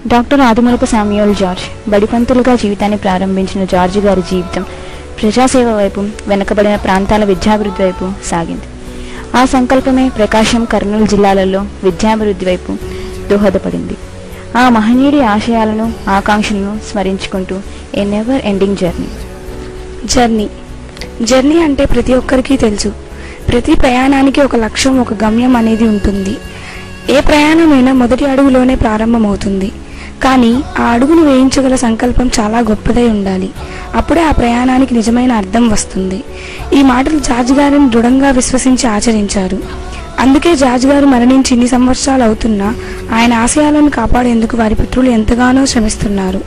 doctor Adimulapu Samuel George బడిపంతులుగా జీవితాన్ని ప్రారంభించిన జార్జ్ గారి జీవితం ప్రజాసేవ వైపు వెనుకబడిన ప్రాంతాల విద్యాభివృద్ధి వైపు సాగింది ఆ సంకల్పమే ప్రకాశం కర్నూలు జిల్లాలలో విద్యాభివృద్ధి వైపు దోహదపడింది ఆ మహనీయుడి ఆశయాలను ఆకాంక్షలను స్మరించుకుంటూ a never ending journey journey journey అంటే ప్రతి ఒక్కరికి తెలుసు ప్రతి ప్రయాణానికి ఒక లక్ష్యం ఒక గమ్యం అనేది ఉంటుంది ఏ ప్రయాణమైనా మొదటి అడుగులోనే ప్రారంభమవుతుంది కానీ ఆ అడుగును వేయించగల సంకల్పం చాలా గొప్పదై ఉండాలి అప్పుడే ఆ ప్రయాణానికి నిజమైన అర్థం వస్తుంది ఈ మాటలు జార్జ్ గారిని దృఢంగా విశ్వసించి ఆచరించారు అందుకే జార్జ్ గారు మరణించి ఇన్ని సంవత్సరాలు అవుతున్నా ఆయన ఆశయాలను కాపాడేందుకు వారి పుత్రులు ఎంతగానో శ్రమిస్తున్నారు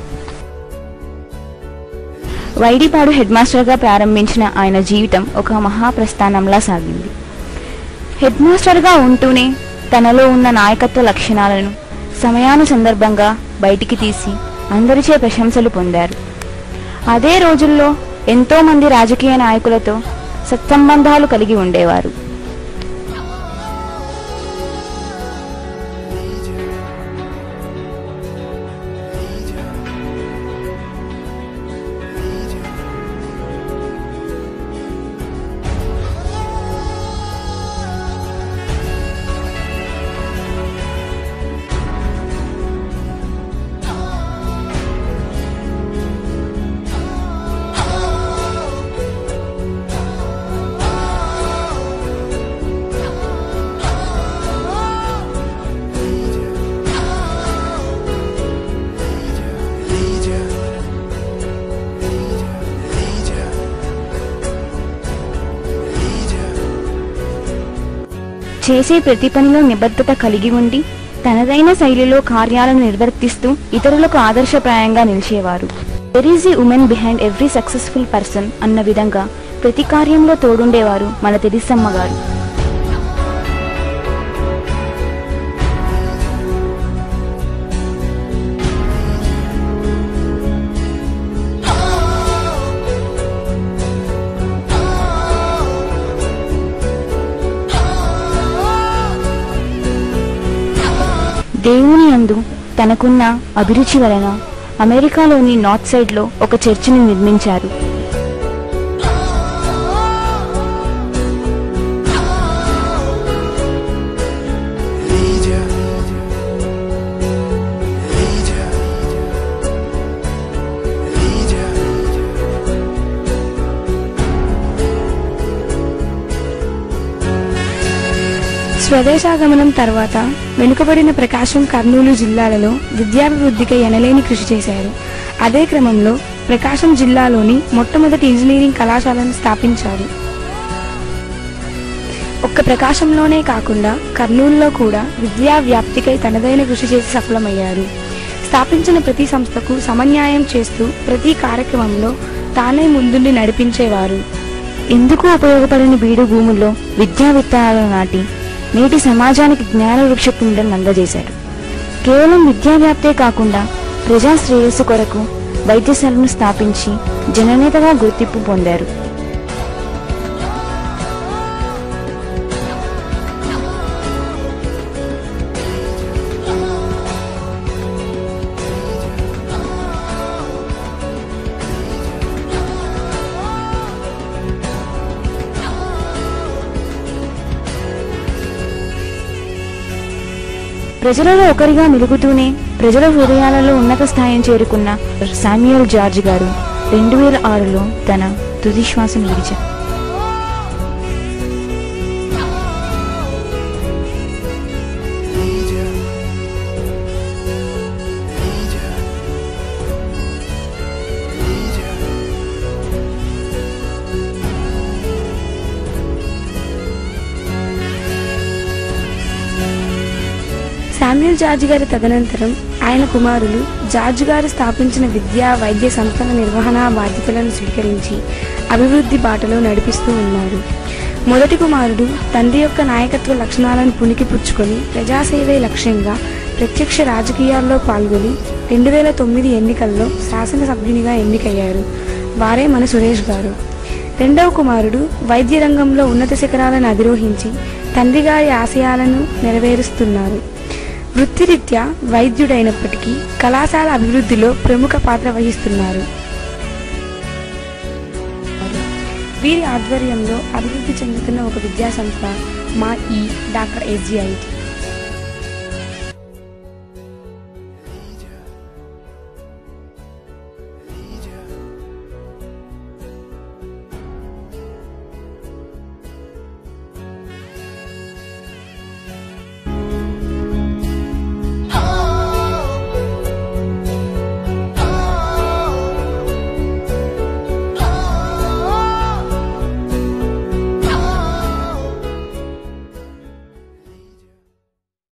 వైడిపాడు హెడ్ మాస్టర్గా ప్రారంభించిన ఆయన జీవితం ఒక మహాప్రస్థానంలా సాగింది హెడ్ మాస్టర్గా ఉంటూనే తనలో ఉన్న నాయకత్వ లక్షణాలను సమయాను సందర్భంగా బయటికి తీసి అందరిచే ప్రశంసలు పొందారు అదే రోజుల్లో ఎంతో మంది రాజకీయ నాయకులతో సత్సంబంధాలు కలిగి ఉండేవారు చేసే ప్రతి పనిలో నిబద్ధత కలిగి ఉండి తనదైన శైలిలో కార్యాలను నిర్వర్తిస్తూ ఇతరులకు ఆదర్శప్రాయంగా నిలిచేవారు there is a woman behind every successful person అన్న విధంగా ప్రతి కార్యంలో తోడుండేవారు మన తెరిసమ్మ గారు దేవుని యందు తనకున్న అభిరుచి వలన అమెరికాలోని నార్త్ సైడ్లో ఒక చర్చిని నిర్మించారు స్వదేశాగమనం తర్వాత వెనుకబడిన ప్రకాశం కర్నూలు జిల్లాలలో విద్యాభివృద్ధికి ఎనలేని కృషి చేశారు అదే క్రమంలో ప్రకాశం జిల్లాలోని మొట్టమొదటి ఇంజనీరింగ్ కళాశాలను స్థాపించారు ఒక్క ప్రకాశంలోనే కాకుండా కర్నూలులో కూడా విద్యా వ్యాప్తికై తనదైన కృషి చేసి సఫలమయ్యారు స్థాపించిన ప్రతి సంస్థకు సమన్యాయం చేస్తూ ప్రతి కార్యక్రమంలో తానే ముందుండి నడిపించేవారు ఎందుకు ఉపయోగపడని బీడు భూముల్లో విద్యా విత్తనాలు నాటి నేటి సమాజానికి జ్ఞాన వృక్ష పిండం అందజేశారు కేవలం విద్యా వ్యాప్తే కాకుండా ప్రజా శ్రేయస్సు కొరకు వైద్యశాలను స్థాపించి జననేతగా గుర్తింపు పొందారు ప్రజలలో ఒకరిగా మెలుగుతూనే ప్రజల హృదయాలలో ఉన్నత స్థాయిని చేరుకున్న శామ్యుయల్ జార్జ్ గారు రెండు వేల ఆరులో తన తుది శ్వాసను విడిచారు శామ్యూల్ జార్జ్ గారి తదనంతరం ఆయన కుమారులు జార్జ్ గారు స్థాపించిన విద్యా వైద్య సంస్థల నిర్వహణ బాధ్యతలను స్వీకరించి అభివృద్ధి బాటలో నడిపిస్తూ ఉన్నారు మొదటి కుమారుడు తండ్రి యొక్క నాయకత్వ లక్షణాలను పుణికిపుచ్చుకొని ప్రజాసేవే లక్ష్యంగా ప్రత్యక్ష రాజకీయాల్లో పాల్గొని రెండు వేల తొమ్మిది ఎన్నికల్లో శాసనసభ్యునిగా ఎన్నికయ్యారు వారే మన సురేష్ గారు రెండవ కుమారుడు వైద్య రంగంలో ఉన్నత శిఖరాలను అధిరోహించి తండ్రి గారి ఆశయాలను నెరవేరుస్తున్నారు వృత్తిరీత్యా వైద్యుడైనప్పటికీ కళాశాల అభివృద్ధిలో ప్రముఖ పాత్ర వహిస్తున్నారు వీరి ఆధ్వర్యంలో అభివృద్ధి చెందుతున్న ఒక విద్యాసంస్థ మా ఈ డాక్టర్ ఎస్జిఐటి